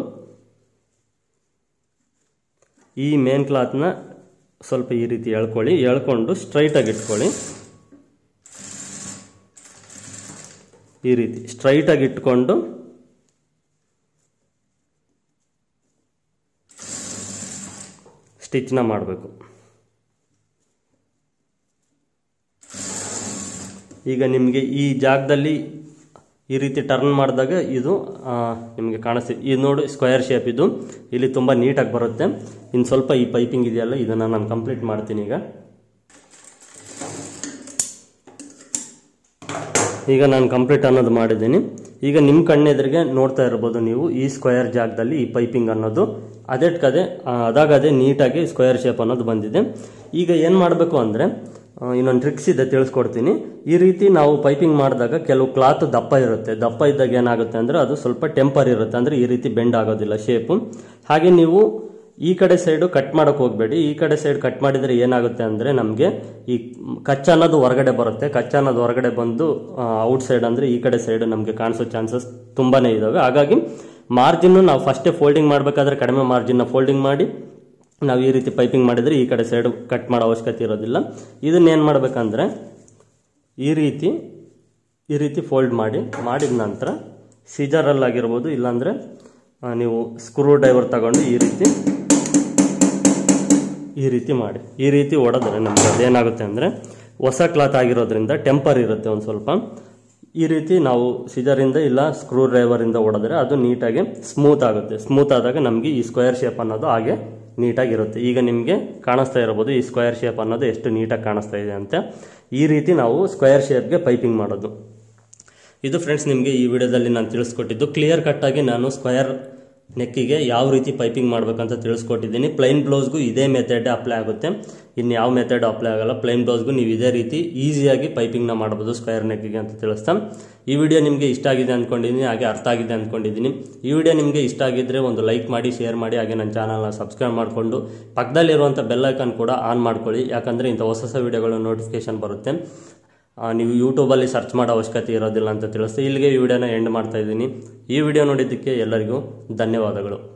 ಈ ಮೇನ್ ಕ್ಲಾತ್ನ ಸ್ವಲ್ಪ ಈ ರೀತಿ ಎಳ್ಕೊಳ್ಳಿ ಎಳ್ಕೊಂಡು ಸ್ಟ್ರೈಟಾಗಿ ಇಟ್ಕೊಳ್ಳಿ ಈ ರೀತಿ ಸ್ಟ್ರೈಟಾಗಿ ಇಟ್ಕೊಂಡು ಸ್ಟಿಚ್ನ ಮಾಡಬೇಕು ಈಗ ನಿಮಗೆ ಈ ಜಾಗದಲ್ಲಿ ಈ ರೀತಿ ಟರ್ನ್ ಮಾಡಿದಾಗ ಇದು ಆ, ನಿಮಗೆ ಕಾಣಿಸ್ತಿ ಇದು ನೋಡಿ ಸ್ಕ್ವೇರ್ ಶೇಪ್ ಇದು ಇಲ್ಲಿ ತುಂಬ ನೀಟಾಗಿ ಬರುತ್ತೆ ಇನ್ನು ಸ್ವಲ್ಪ ಈ ಪೈಪಿಂಗ್ ಇದೆಯಲ್ಲ ಇದನ್ನು ನಾನು ಕಂಪ್ಲೀಟ್ ಮಾಡ್ತೀನಿ ಈಗ ಈಗ ನಾನು ಕಂಪ್ಲೀಟ್ ಅನ್ನೋದು ಮಾಡಿದ್ದೀನಿ ಈಗ ನಿಮ್ಮ ಕಣ್ಣೆದುರಿಗೆ ನೋಡ್ತಾ ಇರ್ಬೋದು ನೀವು ಈ ಸ್ಕ್ವೇರ್ ಜಾಗದಲ್ಲಿ ಈ ಪೈಪಿಂಗ್ ಅನ್ನೋದು ಅದೆಟ್ಕದೆ ಅದಾಗದೆ ನೀಟಾಗಿ ಸ್ಕ್ವೇರ್ ಶೇಪ್ ಅನ್ನೋದು ಬಂದಿದೆ ಈಗ ಏನು ಮಾಡಬೇಕು ಅಂದರೆ ಇನ್ನೊಂದು ಟ್ರಿಕ್ಸ್ ಇದೆ ತಿಳಿಸ್ಕೊಡ್ತೀನಿ ಈ ರೀತಿ ನಾವು ಪೈಪಿಂಗ್ ಮಾಡಿದಾಗ ಕೆಲವು ಕ್ಲಾತ್ ದಪ್ಪ ಇರುತ್ತೆ ದಪ್ಪ ಇದ್ದಾಗ ಏನಾಗುತ್ತೆ ಅಂದರೆ ಅದು ಸ್ವಲ್ಪ ಟೆಂಪರ್ ಇರುತ್ತೆ ಅಂದರೆ ಈ ರೀತಿ ಬೆಂಡ್ ಆಗೋದಿಲ್ಲ ಶೇಪು ಹಾಗೆ ನೀವು ಈ ಕಡೆ ಸೈಡು ಕಟ್ ಮಾಡೋಕೆ ಹೋಗಬೇಡಿ ಈ ಕಡೆ ಸೈಡ್ ಕಟ್ ಮಾಡಿದರೆ ಏನಾಗುತ್ತೆ ಅಂದರೆ ನಮಗೆ ಈ ಕಚ್ಚ ಅನ್ನೋದು ಹೊರಗಡೆ ಬರುತ್ತೆ ಕಚ್ಚ ಅನ್ನೋದು ಹೊರಗಡೆ ಬಂದು ಔಟ್ ಸೈಡ್ ಅಂದರೆ ಈ ಕಡೆ ಸೈಡ್ ನಮಗೆ ಕಾಣಿಸೋ ಚಾನ್ಸಸ್ ತುಂಬಾ ಇದ್ದಾವೆ ಹಾಗಾಗಿ ಮಾರ್ಜಿನ್ನು ನಾವು ಫಸ್ಟೇ ಫೋಲ್ಡಿಂಗ್ ಮಾಡಬೇಕಾದ್ರೆ ಕಡಿಮೆ ಮಾರ್ಜಿನ್ನ ಫೋಲ್ಡಿಂಗ್ ಮಾಡಿ ನಾವು ಈ ರೀತಿ ಪೈಪಿಂಗ್ ಮಾಡಿದರೆ ಈ ಕಡೆ ಸೈಡ್ ಕಟ್ ಮಾಡೋ ಅವಶ್ಯಕತೆ ಇರೋದಿಲ್ಲ ಇದನ್ನೇನು ಮಾಡಬೇಕಂದ್ರೆ ಈ ರೀತಿ ಈ ರೀತಿ ಫೋಲ್ಡ್ ಮಾಡಿ ಮಾಡಿದ ನಂತರ ಸಿಜರಲ್ಲಾಗಿರ್ಬೋದು ಇಲ್ಲಾಂದರೆ ಆ, ನೀವು ಸ್ಕ್ರೂ ಡ್ರೈವರ್ ತಗೊಂಡು ಈ ರೀತಿ ಈ ರೀತಿ ಮಾಡಿ ಈ ರೀತಿ ಹೊಡೆದ್ರೆ ನಮ್ಗೆ ಅದೇನಾಗುತ್ತೆ ಅಂದರೆ ಹೊಸ ಕ್ಲಾತ್ ಆಗಿರೋದ್ರಿಂದ ಟೆಂಪರ್ ಇರುತ್ತೆ ಒಂದು ಸ್ವಲ್ಪ ಈ ರೀತಿ ನಾವು ಸಿಜರಿಂದ ಇಲ್ಲ ಸ್ಕ್ರೂ ಡ್ರೈವರಿಂದ ಹೊಡೆದ್ರೆ ಅದು ನೀಟಾಗಿ ಸ್ಮೂತ್ ಆಗುತ್ತೆ ಸ್ಮೂತ್ ಆದಾಗ ನಮಗೆ ಈ ಸ್ಕ್ವೇರ್ ಶೇಪ್ ಅನ್ನೋದು ಹಾಗೆ ನೀಟಾಗಿರುತ್ತೆ ಈಗ ನಿಮಗೆ ಕಾಣಿಸ್ತಾ ಇರ್ಬೋದು ಈ ಸ್ಕ್ವೇರ್ ಶೇಪ್ ಅನ್ನೋದು ಎಷ್ಟು ನೀಟಾಗಿ ಕಾಣಿಸ್ತಾ ಇದೆ ಅಂತ ಈ ರೀತಿ ನಾವು ಸ್ಕ್ವೇರ್ ಶೇಪ್ಗೆ ಪೈಪಿಂಗ್ ಮಾಡೋದು ಇದು ಫ್ರೆಂಡ್ಸ್ ನಿಮಗೆ ಈ ವಿಡಿಯೋದಲ್ಲಿ ನಾನು ತಿಳಿಸ್ಕೊಟ್ಟಿದ್ದು ಕ್ಲಿಯರ್ ಕಟ್ಟಾಗಿ ನಾನು ಸ್ಕ್ವೇರ್ ನೆಕ್ಕಿಗೆ ಯಾವ ರೀತಿ ಪೈಪಿಂಗ್ ಮಾಡಬೇಕಂತ ತಿಳಿಸ್ಕೊಟ್ಟಿದ್ದೀನಿ ಪ್ಲೈನ್ ಬ್ಲೌಸ್ಗೂ ಇದೇ ಮೆಥಡ್ ಅಪ್ಲೈ ಆಗುತ್ತೆ ಇನ್ನು ಯಾವ ಮೆಥಡ್ ಅಪ್ಲೈ ಆಗಲ್ಲ ಪ್ಲೈನ್ ಬ್ಲೌಸ್ಗೂ ನೀವು ಇದೇ ರೀತಿ ಈಸಿಯಾಗಿ ಪೈಪಿಂಗ್ನ ಮಾಡ್ಬೋದು ಸ್ಕ್ವೇರ್ ನೆಕ್ಕಿಗೆ ಅಂತ ತಿಳಿಸ್ತಾ ಈ ವಿಡಿಯೋ ನಿಮಗೆ ಇಷ್ಟ ಆಗಿದೆ ಅಂದ್ಕೊಂಡಿದ್ದೀನಿ ಹಾಗೆ ಅರ್ಥ ಆಗಿದೆ ಅಂದ್ಕೊಂಡಿದ್ದೀನಿ ಈ ವಿಡಿಯೋ ನಿಮಗೆ ಇಷ್ಟ ಆಗಿದ್ದರೆ ಒಂದು ಲೈಕ್ ಮಾಡಿ ಶೇರ್ ಮಾಡಿ ಹಾಗೆ ನನ್ನ ಚಾನಲ್ನ ಸಬ್ಸ್ಕ್ರೈಬ್ ಮಾಡಿಕೊಂಡು ಪಕ್ಕದಲ್ಲಿರುವಂಥ ಬೆಲ್ ಐಕಾನ್ ಕೂಡ ಆನ್ ಮಾಡ್ಕೊಳ್ಳಿ ಯಾಕಂದರೆ ಇಂಥ ಹೊಸ ಹೊಸ ವಿಡಿಯೋಗಳ ನೋಟಿಫಿಕೇಶನ್ ಬರುತ್ತೆ ಆ, ನೀವು ಯೂಟ್ಯೂಬಲ್ಲಿ ಸರ್ಚ್ ಮಾಡೋ ಅವಶ್ಯಕತೆ ಇರೋದಿಲ್ಲ ಅಂತ ತಿಳಿಸ್ತಾ ಇಲ್ಲಿಗೆ ಈ ವಿಡಿಯೋನ ಎಂಡ್ ಮಾಡ್ತಾ ಇದ್ದೀನಿ ಈ ವಿಡಿಯೋ ನೋಡಿದ್ದಕ್ಕೆ ಎಲ್ಲರಿಗೂ ಧನ್ಯವಾದಗಳು